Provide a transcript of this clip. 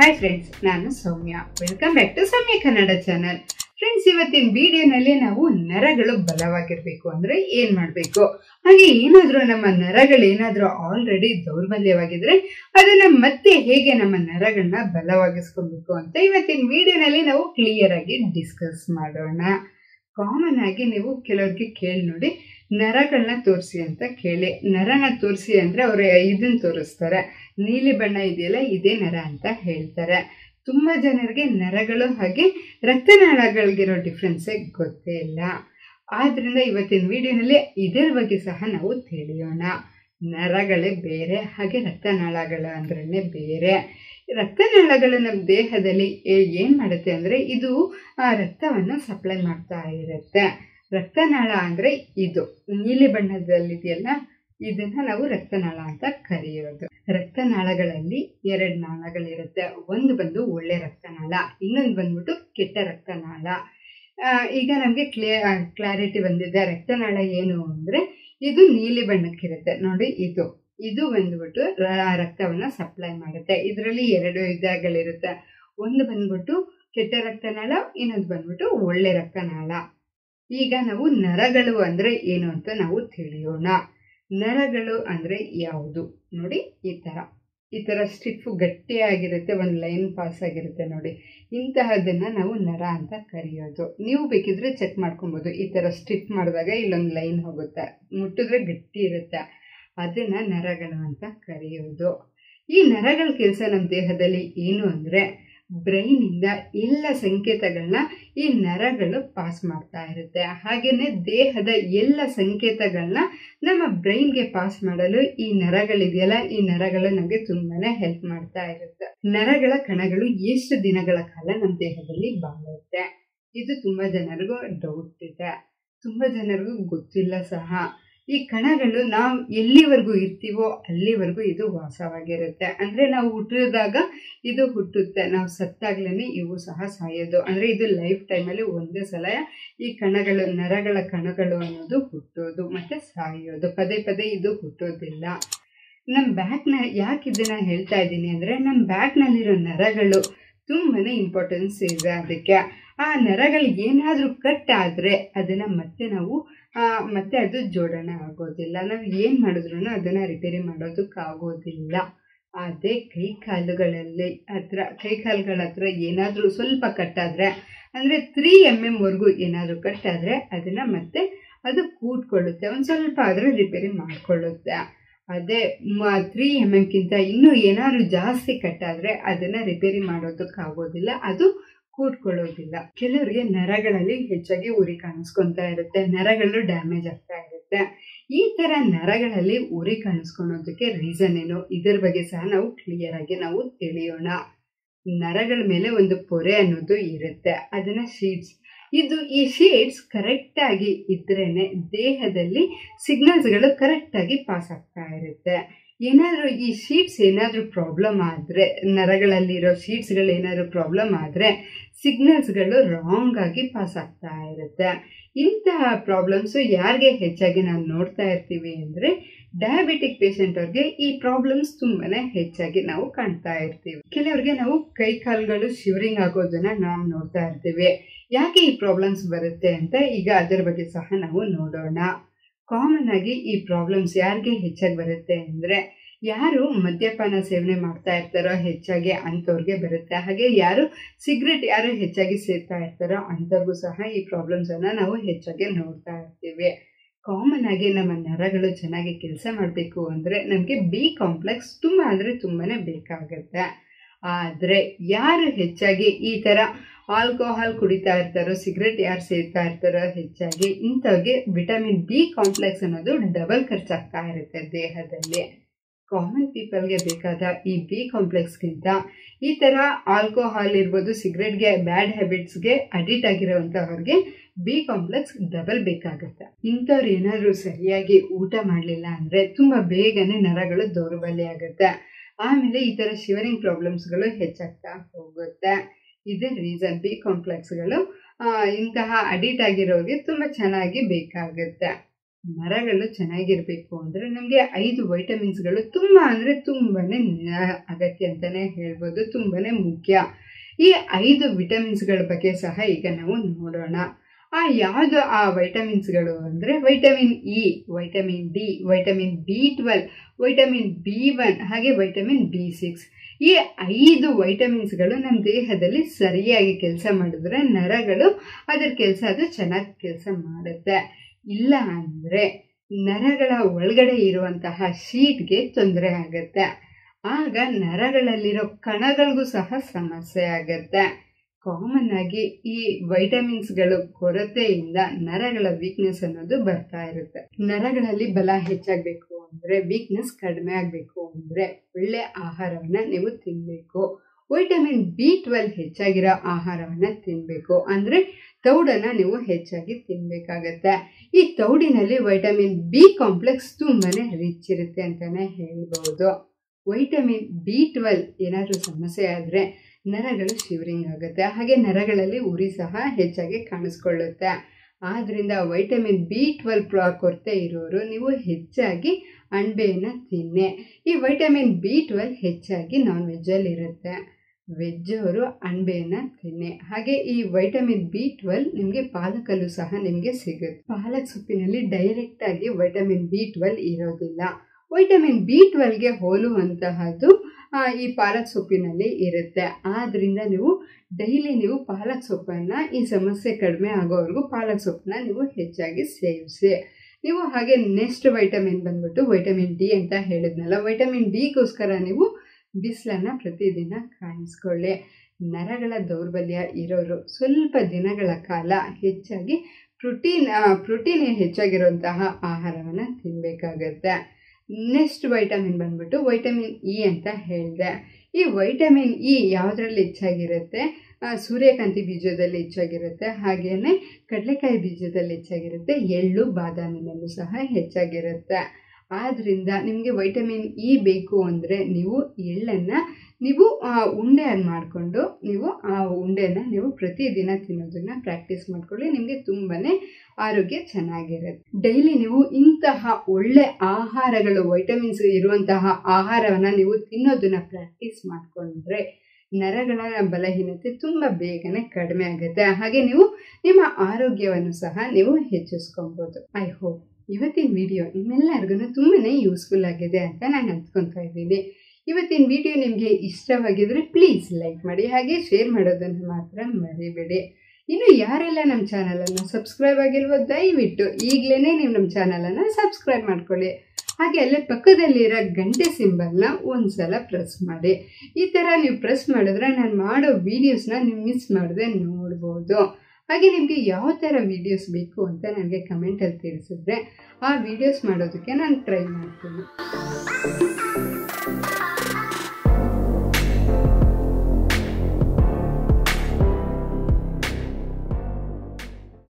hi friends ನಾನು Soumya welcome back to Soumya Kannada channel friends ಇವತ್ತಿನ ವಿಡಿಯೋನಲ್ಲಿ ನಾವು ನರಗಳು ಬಲವಾಗಿರಬೇಕು ಅಂದ್ರೆ ಏನ್ ಮಾಡಬೇಕು ಹಾಗೆ ಏನಾದರೂ ನಮ್ಮ ನರಗಳು ಏನಾದರೂ ಆಲ್ರೆಡಿ ದೌರ್ಬಲ್ಯವಾಗಿದ್ರೆ ಅದನ್ನ ಮತ್ತೆ ಹೇಗೆ ನಮ್ಮ ನರಗಳನ್ನ ಬಲವಾಗಿಸ್ಕೊಬೇಕು ಅಂತ ಇವತ್ತಿನ ವಿಡಿಯೋನಲ್ಲಿ ನಾವು ಕ್ಲಿಯರ್ ಆಗಿ ಡಿಸ್ಕಸ್ ಮಾಡೋಣ ಕಾಮನ್ ಆಗಿ ನೀವು ಕೆಲವ್ರಿಗೆ ಕೇಳಿ ನೋಡಿ ನರಗಳನ್ನ ತೋರಿಸಿ ಅಂತ ಕೇಳಿ ನರನ ತೋರಿಸಿ ಅಂದ್ರೆ ಅವರು ಇದನ್ನ ತೋರಿಸ್ತಾರೆ ನೀಲಿ ಬಣ್ಣ ಇದೆಯಲ್ಲ ಇದೇ ನರ ಅಂತ ಹೇಳ್ತಾರೆ ತುಂಬ ಜನರಿಗೆ ನರಗಳು ಹಾಗೆ ರಕ್ತನಾಳಗಳಿಗಿರೋ ಡಿಫ್ರೆನ್ಸೇ ಗೊತ್ತೇ ಇಲ್ಲ ಆದ್ರಿಂದ ಇವತ್ತಿನ ವಿಡಿಯೋನಲ್ಲಿ ಇದರ ಬಗ್ಗೆ ಸಹ ನಾವು ತಿಳಿಯೋಣ ನರಗಳೇ ಬೇರೆ ಹಾಗೆ ರಕ್ತನಾಳಗಳು ಅಂದ್ರೇ ಬೇರೆ ರಕ್ತನಾಳಗಳು ನಮ್ಮ ದೇಹದಲ್ಲಿ ಏನು ಮಾಡುತ್ತೆ ಅಂದರೆ ಇದು ಆ ರಕ್ತವನ್ನು ಸಪ್ಲೈ ಮಾಡ್ತಾ ಇರುತ್ತೆ ರಕ್ತನಾಳ ಅಂದರೆ ಇದು ನೀಲಿ ಬಣ್ಣದಲ್ಲಿದೆಯಲ್ಲ ಇದನ್ನ ನಾವು ರಕ್ತನಾಳ ಅಂತ ಕರೆಯೋದು ರಕ್ತನಾಳಗಳಲ್ಲಿ ಎರಡು ನಾಳಗಳಿರುತ್ತೆ ಒಂದು ಬಂದು ಒಳ್ಳೆ ರಕ್ತನಾಳ ಇನ್ನೊಂದು ಬಂದ್ಬಿಟ್ಟು ಕೆಟ್ಟ ರಕ್ತನಾಳ ಆ, ಈಗ ನಮಗೆ ಕ್ಲಿಯ ಕ್ಲಾರಿಟಿ ಬಂದಿದೆ ರಕ್ತನಾಳ ಏನು ಅಂದರೆ ಇದು ನೀಲಿ ಬಣ್ಣಕ್ಕಿರುತ್ತೆ ನೋಡಿ ಇದು ಇದು ಬಂದ್ಬಿಟ್ಟು ರ- ರಕ್ತವನ್ನ ಸಪ್ಲೈ ಮಾಡುತ್ತೆ ಇದರಲ್ಲಿ ಎರಡು ವಿಧಗಳಿರುತ್ತೆ ಒಂದು ಬಂದ್ಬಿಟ್ಟು ಕೆಟ್ಟ ರಕ್ತನಾಳ ಇನ್ನೊಂದು ಬಂದ್ಬಿಟ್ಟು ಒಳ್ಳೆ ರಕ್ತನಾಳ ಈಗ ನಾವು ನರಗಳು ಅಂದ್ರೆ ಏನು ಅಂತ ನಾವು ತಿಳಿಯೋಣ ನರಗಳು ಅಂದ್ರೆ ಯಾವುದು ನೋಡಿ ಈ ತರ ಈ ತರ ಸ್ಟಿಫ್ ಗಟ್ಟಿಯಾಗಿರುತ್ತೆ ಒಂದು ಲೈನ್ ಪಾಸ್ ಆಗಿರುತ್ತೆ ನೋಡಿ ಇಂತಹದನ್ನ ನಾವು ನರ ಅಂತ ಕರೆಯೋದು ನೀವು ಬೇಕಿದ್ರೆ ಚೆಕ್ ಮಾಡ್ಕೊಬೋದು ಈ ತರ ಸ್ಟಿಫ್ ಮಾಡಿದಾಗ ಇಲ್ಲೊಂದು ಲೈನ್ ಹೋಗುತ್ತೆ ಮುಟ್ಟಿದ್ರೆ ಗಟ್ಟಿ ಇರುತ್ತೆ ಅದನ್ನ ನರಗಳು ಅಂತ ಕರೆಯೋದು ಈ ನರಗಳ ಕೆಲಸ ನಮ್ಮ ದೇಹದಲ್ಲಿ ಏನು ಅಂದರೆ ಬ್ರೈನಿಂದ ಎಲ್ಲ ಸಂಕೇತಗಳನ್ನ ಈ ನರಗಳು ಪಾಸ್ ಮಾಡ್ತಾ ಇರುತ್ತೆ ಹಾಗೆಯೇ ದೇಹದ ಎಲ್ಲ ಸಂಕೇತಗಳನ್ನ ನಮ್ಮ ಬ್ರೈನ್ಗೆ ಪಾಸ್ ಮಾಡಲು ಈ ನರಗಳಿದೆಯಲ್ಲ ಈ ನರಗಳು ನಮಗೆ ತುಂಬಾನೇ ಹೆಲ್ಪ್ ಮಾಡ್ತಾ ಇರುತ್ತೆ ನರಗಳ ಕಣಗಳು ಎಷ್ಟು ದಿನಗಳ ಕಾಲ ನಮ್ಮ ದೇಹದಲ್ಲಿ ಬಾಳುತ್ತೆ ಇದು ತುಂಬಾ ಜನರಿಗೂ ಡೌಟ್ ಇದೆ ತುಂಬಾ ಜನರಿಗೂ ಗೊತ್ತಿಲ್ಲ ಸಹ ಈ ಕಣಗಳು ನಾವು ಎಲ್ಲಿವರೆಗೂ ಇರ್ತೀವೋ ಅಲ್ಲಿವರೆಗೂ ಇದು ವಾಸವಾಗಿರುತ್ತೆ ಅಂದ್ರೆ ನಾವು ಹುಟ್ಟಿದಾಗ ಇದು ಹುಟ್ಟುತ್ತೆ ನಾವು ಸತ್ತಾಗ್ಲೇ ಇವು ಸಹ ಸಾಯೋದು ಅಂದ್ರೆ ಇದು ಲೈಫ್ ಟೈಮಲ್ಲಿ ಒಂದೇ ಸಲ ಈ ಕಣಗಳು ನರಗಳ ಕಣಗಳು ಅನ್ನೋದು ಹುಟ್ಟೋದು ಮತ್ತೆ ಸಾಯೋದು ಪದೇ ಪದೇ ಇದು ಹುಟ್ಟೋದಿಲ್ಲ ನಮ್ಮ ಬ್ಯಾಕ್ನ ಯಾಕೆ ಇದನ್ನ ಹೇಳ್ತಾ ಇದ್ದೀನಿ ಅಂದ್ರೆ ನಮ್ಮ ಬ್ಯಾಕ್ನಲ್ಲಿರೋ ನರಗಳು ತುಂಬಾನೇ ಇಂಪಾರ್ಟೆನ್ಸ್ ಇದೆ ಅದಕ್ಕೆ ಆ ನರಗಳು ಏನಾದರೂ ಕಟ್ ಆದರೆ ಅದನ್ನ ಮತ್ತೆ ನಾವು ಆ, ಮತ್ತೆ ಅದು ಜೋಡಣೆ ಆಗೋದಿಲ್ಲ ನಾವು ಏನು ಮಾಡಿದ್ರು ಅದನ್ನು ರಿಪೇರಿ ಮಾಡೋದಕ್ಕಾಗೋದಿಲ್ಲ ಅದೇ ಕೈ ಕಾಲುಗಳಲ್ಲಿ ಹತ್ರ ಕೈ ಕಾಲುಗಳ ಹತ್ರ ಏನಾದರೂ ಸ್ವಲ್ಪ ಕಟ್ಟಾದರೆ ಅಂದರೆ ತ್ರೀ ಎಮ್ ಎಮ್ವರೆಗೂ ಏನಾದರೂ ಕಟ್ಟಾದರೆ ಅದನ್ನು ಮತ್ತೆ ಅದು ಕೂತ್ಕೊಳ್ಳುತ್ತೆ ಒಂದು ಸ್ವಲ್ಪ ಆದರೆ ರಿಪೇರಿ ಮಾಡಿಕೊಳ್ಳುತ್ತೆ ಅದೇ ತ್ರೀ ಎಮ್ ಎಮ್ಗಿಂತ ಇನ್ನೂ ಏನಾದರೂ ಜಾಸ್ತಿ ಕಟ್ಟಾದರೆ ಅದನ್ನು ರಿಪೇರಿ ಮಾಡೋದಕ್ಕಾಗೋದಿಲ್ಲ ಅದು ಕೂತ್ಕೊಳ್ಳೋದಿಲ್ಲ ಕೆಲವರಿಗೆ ನರಗಳಲ್ಲಿ ಹೆಚ್ಚಾಗಿ ಉರಿ ಕಾಣಿಸ್ಕೊತಾ ಇರುತ್ತೆ ನರಗಳು ಡ್ಯಾಮೇಜ್ ಆಗ್ತಾ ಇರುತ್ತೆ ಈ ತರ ನರಗಳಲ್ಲಿ ಉರಿ ಕಾಣಿಸ್ಕೊಳೋದಕ್ಕೆ ರೀಸನ್ ಏನು ಇದ್ರ ಬಗ್ಗೆ ಸಹ ನಾವು ಕ್ಲಿಯರ್ ಆಗಿ ನಾವು ತಿಳಿಯೋಣ ನರಗಳ ಮೇಲೆ ಒಂದು ಪೊರೆ ಅನ್ನೋದು ಇರುತ್ತೆ ಅದನ್ನ ಶೀಟ್ಸ್ ಇದು ಈ ಶೀಟ್ಸ್ ಕರೆಕ್ಟ್ ಆಗಿ ಇದ್ರೇನೆ ದೇಹದಲ್ಲಿ ಸಿಗ್ನಲ್ಸ್ಗಳು ಕರೆಕ್ಟ್ ಆಗಿ ಪಾಸ್ ಆಗ್ತಾ ಇರುತ್ತೆ ಏನಾದರೂ ಈ ಶೀಟ್ಸ್ ಏನಾದರೂ ಪ್ರಾಬ್ಲಮ್ ಆದರೆ ನರಗಳಲ್ಲಿರೋ ಶೀಟ್ಸ್ಗಳು ಏನಾದರೂ ಪ್ರಾಬ್ಲಮ್ ಆದರೆ ಸಿಗ್ನಲ್ಸ್ಗಳು ರಾಂಗ್ ಆಗಿ ಪಾಸ್ ಆಗ್ತಾ ಇರುತ್ತೆ ಇಂತಹ ಪ್ರಾಬ್ಲಮ್ಸು ಯಾರಿಗೆ ಹೆಚ್ಚಾಗಿ ನಾವು ನೋಡ್ತಾ ಇರ್ತೀವಿ ಅಂದರೆ ಡಯಾಬಿಟಿಕ್ ಪೇಷಂಟ್ ಅವ್ರಿಗೆ ಈ ಪ್ರಾಬ್ಲಮ್ಸ್ ತುಂಬಾನೇ ಹೆಚ್ಚಾಗಿ ನಾವು ಕಾಣ್ತಾ ಇರ್ತೀವಿ ಕೆಲವರಿಗೆ ನಾವು ಕೈ ಕಾಲುಗಳು ಶಿವರಿಂಗ್ ಆಗೋದನ್ನ ನಾವು ನೋಡ್ತಾ ಇರ್ತೀವಿ ಯಾಕೆ ಈ ಪ್ರಾಬ್ಲಮ್ಸ್ ಬರುತ್ತೆ ಅಂತ ಈಗ ಅದರ ಬಗ್ಗೆ ಸಹ ನಾವು ನೋಡೋಣ ಕಾಮನ್ ಆಗಿ ಈ ಪ್ರಾಬ್ಲಮ್ಸ್ ಯಾರಿಗೆ ಹೆಚ್ಚಾಗಿ ಬರುತ್ತೆ ಅಂದರೆ ಯಾರು ಮದ್ಯಪಾನ ಸೇವನೆ ಮಾಡ್ತಾ ಇರ್ತಾರೋ ಹೆಚ್ಚಾಗಿ ಅಂಥವ್ರಿಗೆ ಬರುತ್ತೆ ಹಾಗೆ ಯಾರು ಸಿಗರೆಟ್ ಯಾರು ಹೆಚ್ಚಾಗಿ ಸೇರ್ತಾ ಇರ್ತಾರೋ ಅಂಥವ್ರಿಗೂ ಸಹ ಈ ಪ್ರಾಬ್ಲಮ್ಸನ್ನು ನಾವು ಹೆಚ್ಚಾಗಿ ನೋಡ್ತಾ ಇರ್ತೀವಿ ಕಾಮನ್ ಆಗಿ ನಮ್ಮ ನರಗಳು ಚೆನ್ನಾಗಿ ಕೆಲಸ ಮಾಡಬೇಕು ಅಂದರೆ ನಮಗೆ ಬಿ ಕಾಂಪ್ಲೆಕ್ಸ್ ತುಂಬ ಅಂದರೆ ತುಂಬಾ ಬೇಕಾಗುತ್ತೆ ಆದರೆ ಯಾರು ಹೆಚ್ಚಾಗಿ ಈ ಥರ ಆಲ್ಕೋಹಾಲ್ ಕುಡಿತಾ ಇರ್ತಾರೋ ಸಿಗರೆಟ್ ಯಾರು ಸೇರ್ತಾ ಇರ್ತಾರೋ ಹೆಚ್ಚಾಗಿ ಇಂಥವ್ರಿಗೆ ವಿಟಮಿನ್ ಬಿ ಕಾಂಪ್ಲೆಕ್ಸ್ ಅನ್ನೋದು ಡಬಲ್ ಖರ್ಚಾಗ್ತಾ ಇರುತ್ತೆ ದೇಹದಲ್ಲಿ ಕಾಮನ್ ಪೀಪಲ್ಗೆ ಬೇಕಾದ ಈ ಬಿ ಕಾಂಪ್ಲೆಕ್ಸ್ಗಿಂತ ಈ ಥರ ಆಲ್ಕೋಹಾಲ್ ಇರ್ಬೋದು ಸಿಗರೆಟ್ಗೆ ಬ್ಯಾಡ್ ಹ್ಯಾಬಿಟ್ಸ್ಗೆ ಅಡಿಕ್ಟ್ ಆಗಿರೋವಂಥವ್ರಿಗೆ ಬಿ ಕಾಂಪ್ಲೆಕ್ಸ್ ಡಬಲ್ ಬೇಕಾಗುತ್ತೆ ಇಂಥವ್ರು ಏನಾದರೂ ಸರಿಯಾಗಿ ಊಟ ಮಾಡಲಿಲ್ಲ ಅಂದರೆ ತುಂಬ ಬೇಗನೆ ನರಗಳು ದೌರ್ಬಲ್ಯ ಆಗುತ್ತೆ ಆಮೇಲೆ ಈ ಥರ ಶಿವರಿಂಗ್ ಪ್ರಾಬ್ಲಮ್ಸ್ಗಳು ಹೆಚ್ಚಾಗ್ತಾ ಹೋಗುತ್ತೆ ಇದೇ ರೀಸನ್ ಬಿ ಕಾಂಪ್ಲೆಕ್ಸ್ಗಳು ಇಂತಹ ಅಡಿಕ್ಟ್ ಆಗಿರೋರಿಗೆ ತುಂಬ ಚೆನ್ನಾಗಿ ಬೇಕಾಗುತ್ತೆ ನರಗಳು ಚೆನ್ನಾಗಿರಬೇಕು ಅಂದರೆ ನಮಗೆ ಐದು ವೈಟಮಿನ್ಸ್ಗಳು ತುಂಬ ಅಂದರೆ ತುಂಬಾ ಅಗತ್ಯ ಅಂತಲೇ ಹೇಳ್ಬೋದು ತುಂಬಾ ಮುಖ್ಯ ಈ ಐದು ವಿಟಮಿನ್ಸ್ಗಳ ಬಗ್ಗೆ ಸಹ ಈಗ ನಾವು ನೋಡೋಣ ಆ ಯಾವುದು ಆ ವೈಟಮಿನ್ಸ್ಗಳು ಅಂದರೆ vitamin E vitamin D vitamin B twelve vitamin B one ಹಾಗೆ ವೈಟಮಿನ್ ಬಿ ಸಿಕ್ಸ್ ಈ ಐದು ವೈಟಮಿನ್ಸ್ಗಳು ನಮ್ಮ ದೇಹದಲ್ಲಿ ಸರಿಯಾಗಿ ಕೆಲಸ ಮಾಡಿದ್ರೆ ನರಗಳು ಅದರ ಕೆಲಸ ಅದು ಚೆನ್ನಾಗಿ ಕೆಲಸ ಮಾಡುತ್ತೆ ಇಲ್ಲ ಅಂದರೆ ನರಗಳ ಒಳಗಡೆ ಇರುವಂತಹ ಶೀಟ್ಗೆ ತೊಂದರೆ ಆಗುತ್ತೆ ಆಗ ನರಗಳಲ್ಲಿರೋ ಕಣಗಳಿಗೂ ಸಹ ಸಮಸ್ಯೆ ಆಗುತ್ತೆ ಕಾಮನ್ ಆಗಿ ಈ ವೈಟಮಿನ್ಸ್ಗಳು ಕೊರತೆಯಿಂದ ನರಗಳ ವೀಕ್ನೆಸ್ ಅನ್ನೋದು ಬರ್ತಾ ಇರುತ್ತೆ ನರಗಳಲ್ಲಿ ಬಲ ಹೆಚ್ಚಾಗಬೇಕು ಅಂದರೆ ವೀಕ್ನೆಸ್ ಕಡಿಮೆ ಆಗಬೇಕು ಅಂದರೆ ಒಳ್ಳೆ ಆಹಾರವನ್ನು ನೀವು ತಿನ್ನಬೇಕು ವೈಟಮಿನ್ ಬಿ ಟ್ವೆಲ್ ಹೆಚ್ಚಾಗಿರೋ ಆಹಾರವನ್ನು ತಿನ್ನಬೇಕು ಅಂದರೆ ತೌಡನ್ನು ನೀವು ಹೆಚ್ಚಾಗಿ ತಿನ್ನಬೇಕಾಗತ್ತೆ ಈ ತೌಡಿನಲ್ಲಿ ವೈಟಮಿನ್ ಬಿ ಕಾಂಪ್ಲೆಕ್ಸ್ ತುಂಬಾ ರಿಚ್ ಇರುತ್ತೆ ಅಂತಲೇ ಹೇಳ್ಬೋದು ವೈಟಮಿನ್ ಬಿ ಟ್ವೆಲ್ ಏನಾದರೂ ಸಮಸ್ಯೆ ಆದರೆ ನರಗಳು ಶಿವರಿಂಗ್ ಆಗುತ್ತೆ ಹಾಗೆ ನರಗಳಲ್ಲಿ ಉರಿ ಸಹ ಹೆಚ್ಚಾಗಿ ಕಾಣಿಸ್ಕೊಳ್ಳುತ್ತೆ ಆದ್ದರಿಂದ ವೈಟಮಿನ್ ಬಿ ಟ್ವೆಲ್ ಪ್ರ ಕೊರತೆ ಇರೋರು ನೀವು ಹೆಚ್ಚಾಗಿ ಅಣಬೆಯನ್ನು ತಿನ್ನಿ ಈ ವೈಟಮಿನ್ ಬಿ ಟ್ವೆಲ್ ಹೆಚ್ಚಾಗಿ ನಾನ್ ವೆಜ್ಜಲ್ಲಿ ಇರುತ್ತೆ ವೆಜ್ಜವರು ಅಣಬೆಯನ್ನು ತಿನ್ನಿ ಹಾಗೆ ಈ ವೈಟಮಿನ್ ಬಿ ಟ್ವೆಲ್ ನಿಮಗೆ ಪಾಲಕಲ್ಲೂ ಸಹ ನಿಮಗೆ ಸಿಗುತ್ತೆ ಪಾಲಕ್ ಸೊಪ್ಪಿನಲ್ಲಿ ಡೈರೆಕ್ಟಾಗಿ ವೈಟಮಿನ್ ಬಿ ಟ್ವೆಲ್ ಇರೋದಿಲ್ಲ ವೈಟಮಿನ್ ಬಿ ಟ್ವೆಲ್ಗೆ ಹೋಲುವಂತಹದ್ದು ಈ ಪಾಲಕ್ ಸೊಪ್ಪಿನಲ್ಲಿ ಇರುತ್ತೆ ಆದ್ದರಿಂದ ನೀವು ಡೈಲಿ ನೀವು ಪಾಲಕ್ ಸೊಪ್ಪನ್ನು ಈ ಸಮಸ್ಯೆ ಕಡಿಮೆ ಆಗೋವರೆಗೂ ಪಾಲಕ್ ಸೊಪ್ಪನ್ನ ನೀವು ಹೆಚ್ಚಾಗಿ ಸೇವಿಸಿ ನೀವು ಹಾಗೆ ನೆಕ್ಸ್ಟ್ ವೈಟಮಿನ್ ಬಂದ್ಬಿಟ್ಟು ವೈಟಮಿನ್ ಡಿ ಅಂತ ಹೇಳಿದ್ನಲ್ಲ ವೈಟಮಿನ್ ಡಿಗೋಸ್ಕರ ನೀವು ಬಿಸಿಲನ್ನು ಪ್ರತಿದಿನ ಕಾಣಿಸ್ಕೊಳ್ಳಿ ನರಗಳ ದೌರ್ಬಲ್ಯ ಇರೋರು ಸ್ವಲ್ಪ ದಿನಗಳ ಕಾಲ ಹೆಚ್ಚಾಗಿ ಪ್ರೋಟೀನ್ ಪ್ರೋಟೀನ್ ಹೆಚ್ಚಾಗಿರುವಂತಹ ಆಹಾರವನ್ನು ತಿನ್ನಬೇಕಾಗತ್ತೆ ನೆಕ್ಸ್ಟ್ ವೈಟಮಿನ್ ಬಂದ್ಬಿಟ್ಟು ವೈಟಮಿನ್ ಇ ಅಂತ ಹೇಳಿದೆ ಈ ವೈಟಮಿನ್ ಇ ಯಾವುದರಲ್ಲಿ ಹೆಚ್ಚಾಗಿರುತ್ತೆ ಸೂರ್ಯಕಾಂತಿ ಬೀಜದಲ್ಲಿ ಹೆಚ್ಚಾಗಿರುತ್ತೆ ಹಾಗೆಯೇ ಕಡಲೆಕಾಯಿ ಬೀಜದಲ್ಲಿ ಹೆಚ್ಚಾಗಿರುತ್ತೆ ಎಳ್ಳು ಬಾದಾಮಿನಲ್ಲೂ ಸಹ ಹೆಚ್ಚಾಗಿರುತ್ತೆ ಆದ್ದರಿಂದ ನಿಮಗೆ ವೈಟಮಿನ್ ಇ ಬೇಕು ಅಂದರೆ ನೀವು ಎಳ್ಳನ್ನು ನೀವು ಉಂಡೆಯನ್ನು ಮಾಡಿಕೊಂಡು ನೀವು ಆ ಉಂಡೆನ ನೀವು ಪ್ರತಿದಿನ ತಿನ್ನೋದನ್ನು ಪ್ರಾಕ್ಟೀಸ್ ಮಾಡ್ಕೊಳ್ಳಿ ನಿಮಗೆ ತುಂಬಾ ಆರೋಗ್ಯ ಚೆನ್ನಾಗಿರುತ್ತೆ ಡೈಲಿ ನೀವು ಇಂತಹ ಒಳ್ಳೆ ಆಹಾರಗಳು ವೈಟಮಿನ್ಸ್ ಇರುವಂತಹ ಆಹಾರವನ್ನು ನೀವು ತಿನ್ನೋದನ್ನು ಪ್ರಾಕ್ಟೀಸ್ ಮಾಡಿಕೊಂಡ್ರೆ ನರಗಳ ಬಲಹೀನತೆ ತುಂಬ ಬೇಗನೆ ಕಡಿಮೆ ಆಗುತ್ತೆ ಹಾಗೆ ನೀವು ನಿಮ್ಮ ಆರೋಗ್ಯವನ್ನು ಸಹ ನೀವು ಹೆಚ್ಚಿಸ್ಕೊಬೋದು ಐ ಹೋಪ್ ಇವತ್ತಿನ ವಿಡಿಯೋ ನಿಮ್ಮೆಲ್ಲರಿಗೂ ತುಂಬಾ ಯೂಸ್ಫುಲ್ ಆಗಿದೆ ಅಂತ ನಾನು ಅಂದ್ಕೊತಾ ಇದ್ದೀನಿ ಇವತ್ತಿನ ವಿಡಿಯೋ ನಿಮಗೆ ಇಷ್ಟವಾಗಿದ್ರೆ ಪ್ಲೀಸ್ ಲೈಕ್ ಮಾಡಿ ಹಾಗೆ ಶೇರ್ ಮಾಡೋದನ್ನು ಮಾತ್ರ ಮರಿಬೇಡಿ ಇನ್ನು ಯಾರೆಲ್ಲ ನಮ್ಮ ಚಾನಲನ್ನು ಸಬ್ಸ್ಕ್ರೈಬ್ ಆಗಿಲ್ವೋ ದಯವಿಟ್ಟು ಈಗಲೇ ನೀವು ನಮ್ಮ ಚಾನಲನ್ನು ಸಬ್ಸ್ಕ್ರೈಬ್ ಮಾಡ್ಕೊಳ್ಳಿ ಹಾಗೆ ಅಲ್ಲೇ ಪಕ್ಕದಲ್ಲಿರೋ ಗಂಟೆ ಸಿಂಬಲ್ನ ಒಂದು ಸಲ ಪ್ರೆಸ್ ಮಾಡಿ ಈ ಥರ ನೀವು ಪ್ರೆಸ್ ಮಾಡಿದ್ರೆ ನಾನು ಮಾಡೋ ವೀಡಿಯೋಸ್ನ ನೀವು ಮಿಸ್ ಮಾಡದೆ ನೋಡ್ಬೋದು ಹಾಗೆ ನಿಮಗೆ ಯಾವ ಥರ ವೀಡಿಯೋಸ್ ಬೇಕು ಅಂತ ನನಗೆ ಕಮೆಂಟಲ್ಲಿ ತಿಳಿಸಿದ್ರೆ ಆ ವೀಡಿಯೋಸ್ ಮಾಡೋದಕ್ಕೆ ನಾನು ಟ್ರೈ ಮಾಡ್ತೀನಿ